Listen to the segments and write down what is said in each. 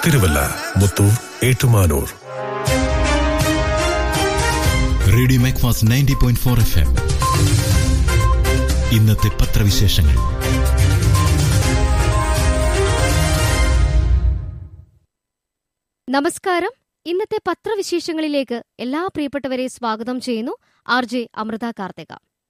Thiruvalla Muthoor Ettumanoor radio Macfast ninety point four F M ഇന്നത്തെ പത്രവിശേഷങ്ങൾ നമസ്കാരം ഇന്നത്തെ പത്രവിശേഷങ്ങളിലേക്ക് എല്ലാ പ്രിയപ്പെട്ടവരെ സ്വാഗതം ചെയ്യുന്നു ആർ ജെ അമൃത കാർത്തിക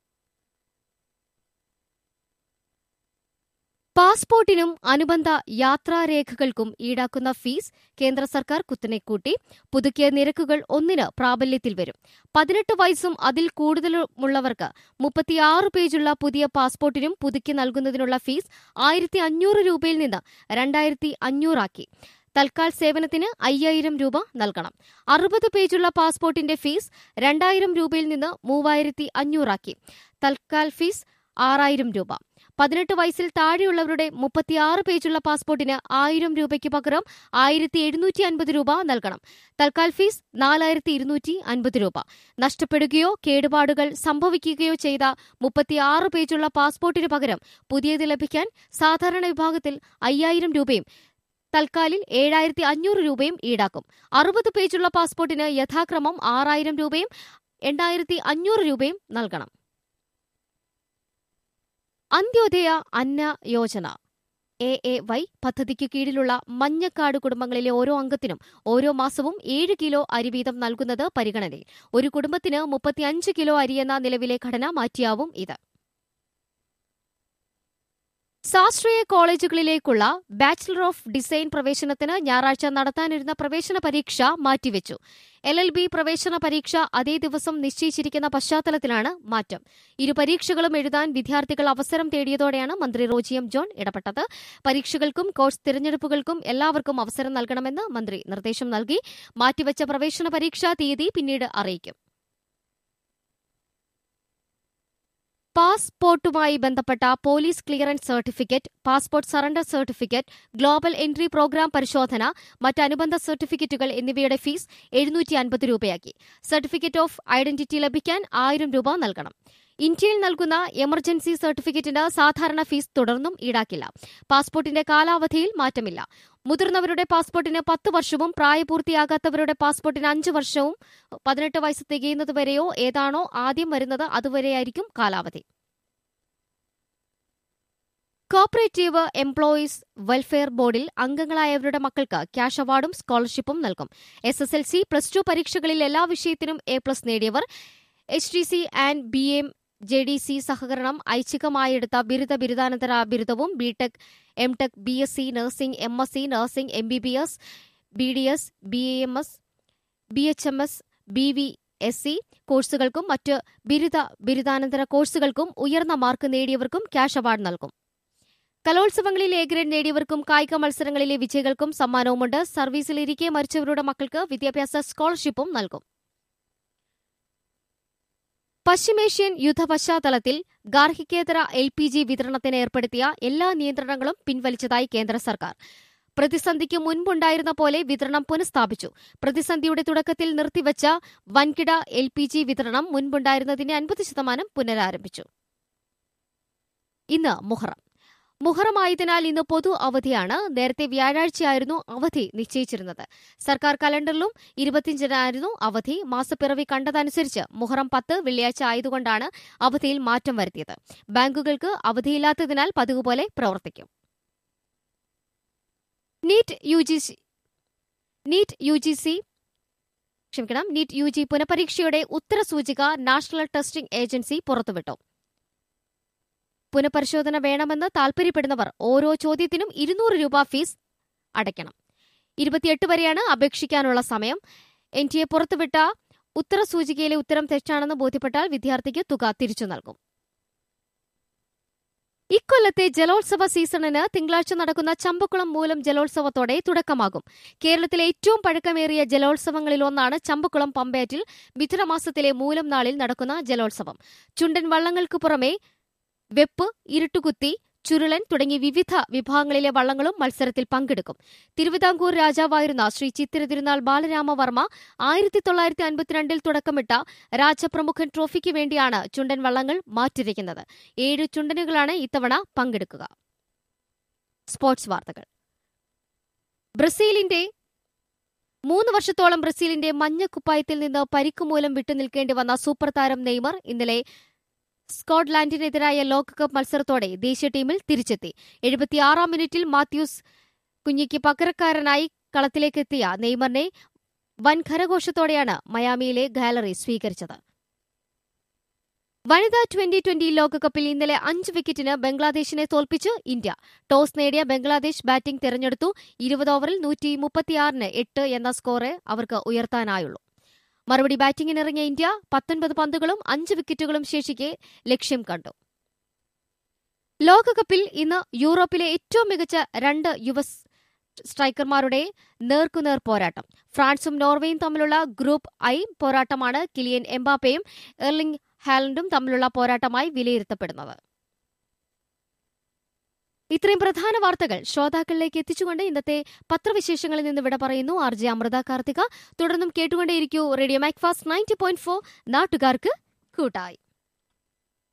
പാസ്പോർട്ടിനും അനുബന്ധ യാത്രാരേഖകൾക്കും ഈടാക്കുന്ന ഫീസ് കേന്ദ്ര സർക്കാർ കുത്തനെ കൂട്ടി പുതുക്കിയ നിരക്കുകൾ ഒന്നിന് പ്രാബല്യത്തിൽ വരും പതിനെട്ട് വയസ്സും അതിൽ കൂടുതലുമുള്ളവർക്ക് മുപ്പത്തിയാറ് പേജുള്ള പുതിയ പാസ്പോർട്ടിനും പുതുക്കി നൽകുന്നതിനുള്ള ഫീസ് ആയിരത്തി അഞ്ഞൂറ് രൂപയിൽ നിന്ന് രണ്ടായിരത്തി അഞ്ഞൂറാക്കി തൽക്കാൽ സേവനത്തിന് അയ്യായിരം രൂപ നൽകണം അറുപത് പേജുള്ള പാസ്പോർട്ടിന്റെ ഫീസ് രണ്ടായിരം രൂപയിൽ നിന്ന് മൂവായിരത്തി അഞ്ഞൂറാക്കി തൽക്കാൽ ഫീസ് ആറായിരം രൂപ പതിനെട്ട് വയസ്സിൽ താഴെയുള്ളവരുടെ മുപ്പത്തിയാറ് പേജുള്ള പാസ്പോർട്ടിന് ആയിരം രൂപയ്ക്ക് പകരം ആയിരത്തി എഴുന്നൂറ്റി അൻപത് രൂപ നൽകണം തൽക്കാൽ ഫീസ് നാലായിരത്തി ഇരുന്നൂറ്റി അൻപത് രൂപ നഷ്ടപ്പെടുകയോ കേടുപാടുകൾ സംഭവിക്കുകയോ ചെയ്ത മുപ്പത്തിയാറ് പേജുള്ള പാസ്പോർട്ടിന് പകരം പുതിയത് ലഭിക്കാൻ സാധാരണ വിഭാഗത്തിൽ അയ്യായിരം രൂപയും തൽക്കാലിൽ ഏഴായിരത്തി അഞ്ഞൂറ് രൂപയും ഈടാക്കും അറുപത് പേജുള്ള പാസ്പോർട്ടിന് യഥാക്രമം ആറായിരം രൂപയും എണ്ണായിരത്തി അഞ്ഞൂറ് രൂപയും നൽകണം Antyodaya Anna Yojana A A Y പദ്ധതിക്ക് കീഴിലുള്ള മഞ്ഞക്കാട് കുടുംബങ്ങളിലെ ഓരോ അംഗത്തിനും ഓരോ മാസവും ഏഴ് കിലോ അരി വീതം നൽകുന്നത് പരിഗണനയിൽ ഒരു കുടുംബത്തിന് മുപ്പത്തിയഞ്ച് കിലോ അരിയെന്ന നിലവിലെ ഘടന മാറ്റിയാവും ഇത് ശാസ്ത്രീയ കോളേജുകളിലേക്കുള്ള ബാച്ചിലർ ഓഫ് ഡിസൈൻ പ്രവേശനത്തിന് ഞായറാഴ്ച നടത്താനിരുന്ന പ്രവേശന പരീക്ഷ മാറ്റിവെച്ചു എൽ എൽ ബി പ്രവേശന പരീക്ഷ അതേ ദിവസം നിശ്ചയിച്ചിരിക്കുന്ന പശ്ചാത്തലത്തിലാണ് മാറ്റം ഇരു പരീക്ഷകളും എഴുതാൻ വിദ്യാർത്ഥികൾ അവസരം തേടിയതോടെയാണ് മന്ത്രി റോജി എം ജോൺ ഇടപെട്ടത് പരീക്ഷകൾക്കും കോഴ്സ് തിരഞ്ഞെടുപ്പുകൾക്കും എല്ലാവർക്കും അവസരം നൽകണമെന്ന് മന്ത്രി നിർദ്ദേശം നൽകി മാറ്റിവെച്ച പ്രവേശന പരീക്ഷാ തീയതി പിന്നീട് അറിയിക്കും പാസ്പോർട്ടുമായി ബന്ധപ്പെട്ട police clearance certificate passport surrender certificate global entry programme പരിശോധന മറ്റ് അനുബന്ധ സർട്ടിഫിക്കറ്റുകൾ എന്നിവയുടെ ഫീസ് എഴുന്നൂറ്റി അൻപത് രൂപയാക്കി സർട്ടിഫിക്കറ്റ് ഓഫ് ഐഡന്റിറ്റി ലഭിക്കാൻ ആയിരം രൂപ നൽകണം ഇന്ത്യയിൽ നൽകുന്ന എമർജൻസി സർട്ടിഫിക്കറ്റിന് സാധാരണ ഫീസ് തുടർന്നും ഈടാക്കില്ല പാസ്പോർട്ടിന്റെ കാലാവധിയിൽ മാറ്റമില്ല മുതിർന്നവരുടെ പാസ്പോർട്ടിന് പത്ത് വർഷവും പ്രായപൂർത്തിയാകാത്തവരുടെ പാസ്പോർട്ടിന് അഞ്ച് വർഷവും പതിനെട്ട് വയസ്സ് തികയുന്നതുവരെയോ ഏതാണോ ആദ്യം വരുന്നത് അതുവരെയായിരിക്കും കാലാവധി കോപ്പറേറ്റീവ് എംപ്ലോയീസ് വെൽഫെയർ ബോർഡിൽ അംഗങ്ങളായവരുടെ മക്കൾക്ക് ക്യാഷ് അവാർഡും സ്കോളർഷിപ്പും നൽകും S S L C plus two പരീക്ഷകളിൽ എല്ലാ വിഷയത്തിനും എ പ്ലസ് നേടിയവർ H D C and B M J D C സഹകരണം ഐച്ഛികമായെടുത്ത ബിരുദ ബിരുദാനന്തര ബിരുദവും BTech MTech B S C nursing M S C nursing M B B S B D S B A M S B H M S B V S C കോഴ്സുകൾക്കും മറ്റ് ബിരുദ ബിരുദാനന്തര കോഴ്സുകൾക്കും ഉയർന്ന മാർക്ക് നേടിയവർക്കും ക്യാഷ് അവാർഡ് നൽകും കലോത്സവങ്ങളിൽ A grade നേടിയവർക്കും കായിക മത്സരങ്ങളിലെ വിജയികൾക്കും സമ്മാനവുമുണ്ട് സർവീസിലിരിക്കെ മരിച്ചവരുടെ മക്കൾക്ക് വിദ്യാഭ്യാസ സ്കോളർഷിപ്പും നൽകും പശ്ചിമേഷ്യൻ യുദ്ധ പശ്ചാത്തലത്തിൽ ഗാർഹികേതര എൽ പി ജി വിതരണത്തിന് ഏർപ്പെടുത്തിയ എല്ലാ നിയന്ത്രണങ്ങളും പിൻവലിച്ചതായി കേന്ദ്ര സർക്കാർ പ്രതിസന്ധിക്ക് മുൻപുണ്ടായിരുന്ന പോലെ വിതരണം പുനഃസ്ഥാപിച്ചു പ്രതിസന്ധിയുടെ തുടക്കത്തിൽ നിർത്തിവച്ച വൻകിട എൽ പി ജി വിതരണം മുൻപുണ്ടായിരുന്നതിന്റെ അൻപത് ശതമാനം പുനരാരംഭിച്ചു ഇന്ന് മുഹറം മുഹറമായതിനാൽ ഇന്ന് പൊതു അവധിയാണ് നേരത്തെ വ്യാഴാഴ്ചയായിരുന്നു അവധി നിശ്ചയിച്ചിരുന്നത് സർക്കാർ കലണ്ടറിലും ഇരുപത്തിയഞ്ചിനായിരുന്നു അവധി മാസപ്പിറവി കണ്ടതനുസരിച്ച് മുഹറം പത്ത് വെള്ളിയാഴ്ച ആയതുകൊണ്ടാണ് അവധിയിൽ മാറ്റം വരുത്തിയത് ബാങ്കുകൾക്ക് അവധിയില്ലാത്തതിനാൽ പതിവ് പോലെ പ്രവർത്തിക്കും NEET U G C NEET U G C ക്ഷമിക്കണം നീറ്റ് യു ജി പുനഃപരീക്ഷയുടെ ഉത്തരസൂചിക നാഷണൽ ടെസ്റ്റിംഗ് ഏജൻസി പുറത്തുവിട്ടു പുനഃപരിശോധന വേണമെന്ന് താൽപര്യപ്പെടുന്നവർ ഓരോ ചോദ്യത്തിനും ഇരുന്നൂറ് രൂപ ഫീസ് അടയ്ക്കണം ഇരുപത്തിയെട്ട് വരെയാണ് അപേക്ഷിക്കാനുള്ള സമയം എൻ ടി എ പുറത്തുവിട്ട ഉത്തരസൂചികയിലെ ഉത്തരം തെറ്റാണെന്ന് ബോധ്യപ്പെട്ടാൽ വിദ്യാർത്ഥിക്ക് തുക തിരിച്ചു നൽകും ഇക്കൊല്ലത്തെ ജലോത്സവ സീസണിന് തിങ്കളാഴ്ച നടക്കുന്ന ചമ്പക്കുളം മൂലം ജലോത്സവത്തോടെ തുടക്കമാകും കേരളത്തിലെ ഏറ്റവും പഴക്കമേറിയ ജലോത്സവങ്ങളിലൊന്നാണ് ചമ്പക്കുളം പമ്പയാറ്റിൽ മിഥുനമാസത്തിലെ മൂലം നാളിൽ നടക്കുന്ന ജലോത്സവം ചുണ്ടൻ വള്ളങ്ങൾക്ക് പുറമെ വെപ്പ് ഇരുട്ടുകുത്തി ചുരുളൻ തുടങ്ങി വിവിധ വിഭാഗങ്ങളിലെ വള്ളങ്ങളും മത്സരത്തിൽ പങ്കെടുക്കും തിരുവിതാംകൂർ രാജാവായിരുന്ന ശ്രീ ചിത്തിര തിരുനാൾ ബാലരാമവർമ്മ ആയിരത്തി തൊള്ളായിരത്തി അൻപത്തിരണ്ടിൽ തുടക്കമിട്ട രാജപ്രമുഖൻ ട്രോഫിക്ക് വേണ്ടിയാണ് ചുണ്ടൻ വള്ളങ്ങൾ മാറ്റിരിക്കുന്നത് ഏഴ് ചുണ്ടനുകളാണ് ഇത്തവണ പങ്കെടുക്കുക സ്പോർട്സ് വാർത്തകൾ ബ്രസീലിന്റെ മൂന്ന് വർഷത്തോളം ബ്രസീലിന്റെ മഞ്ഞക്കുപ്പായത്തിൽ നിന്ന് പരിക്കുമൂലം വിട്ടുനിൽക്കേണ്ടി വന്ന സൂപ്പർ താരം നെയ്മർ ഇന്നലെ സ്കോട്ട്ലാൻഡിനെതിരായ ലോകകപ്പ് മത്സരത്തോടെ ദേശീയ ടീമിൽ തിരിച്ചെത്തി എഴുപത്തിയാറാം മിനിറ്റിൽ മാത്യൂസ് കുഞ്ഞിക്ക് പകരക്കാരനായി കളത്തിലേക്കെത്തിയ നെയ്മറിനെ വൻ ഖരഘോഷത്തോടെയാണ് മയാമിയിലെ ഗാലറി സ്വീകരിച്ചത് വനിതാ ട്വന്റി ട്വന്റി ലോകകപ്പിൽ ഇന്നലെ അഞ്ച് വിക്കറ്റിന് ബംഗ്ലാദേശിനെ തോൽപ്പിച്ച് ഇന്ത്യ ടോസ് നേടിയ ബംഗ്ലാദേശ് ബാറ്റിംഗ് തെരഞ്ഞെടുത്തു ഇരുപത് ഓവറിൽ നൂറ്റി മുപ്പത്തിയാറിന് എട്ട് എന്ന സ്കോറെ അവർക്ക് ഉയർത്താനായുള്ളൂ മറുപടി ബാറ്റിംഗിനിറങ്ങിയ ഇന്ത്യ പത്തൊൻപത് പന്തുകളും അഞ്ച് വിക്കറ്റുകളും ശേഷിക്കെ ലക്ഷ്യം കണ്ടു ലോകകപ്പിൽ ഇന്ന് യൂറോപ്പിലെ ഏറ്റവും മികച്ച രണ്ട് യുവ സ്ട്രൈക്കർമാരുടെ നേർക്കുനേർ പോരാട്ടം ഫ്രാൻസും നോർവേയും തമ്മിലുള്ള ഗ്രൂപ്പ് ഐ പോരാട്ടമാണ് കിലിയൻ എംബാപ്പയും എർലിംഗ് ഹാലൻഡും തമ്മിലുള്ള പോരാട്ടമായി വിലയിരുത്തപ്പെടുന്നത് ഇത്രയും പ്രധാന വാർത്തകൾ ശ്രോതാക്കളിലേക്ക് എത്തിച്ചുകൊണ്ട് ഇന്നത്തെ പത്രവിശേഷങ്ങളിൽ നിന്ന് വിട പറയുന്നു ആർ ജെ അമൃത കാർത്തിക തുടർന്നും കേട്ടുകൊണ്ടേയിരിക്കൂ radio Macfast ninety point four നാട്ടുകാർക്ക് കൂട്ടായി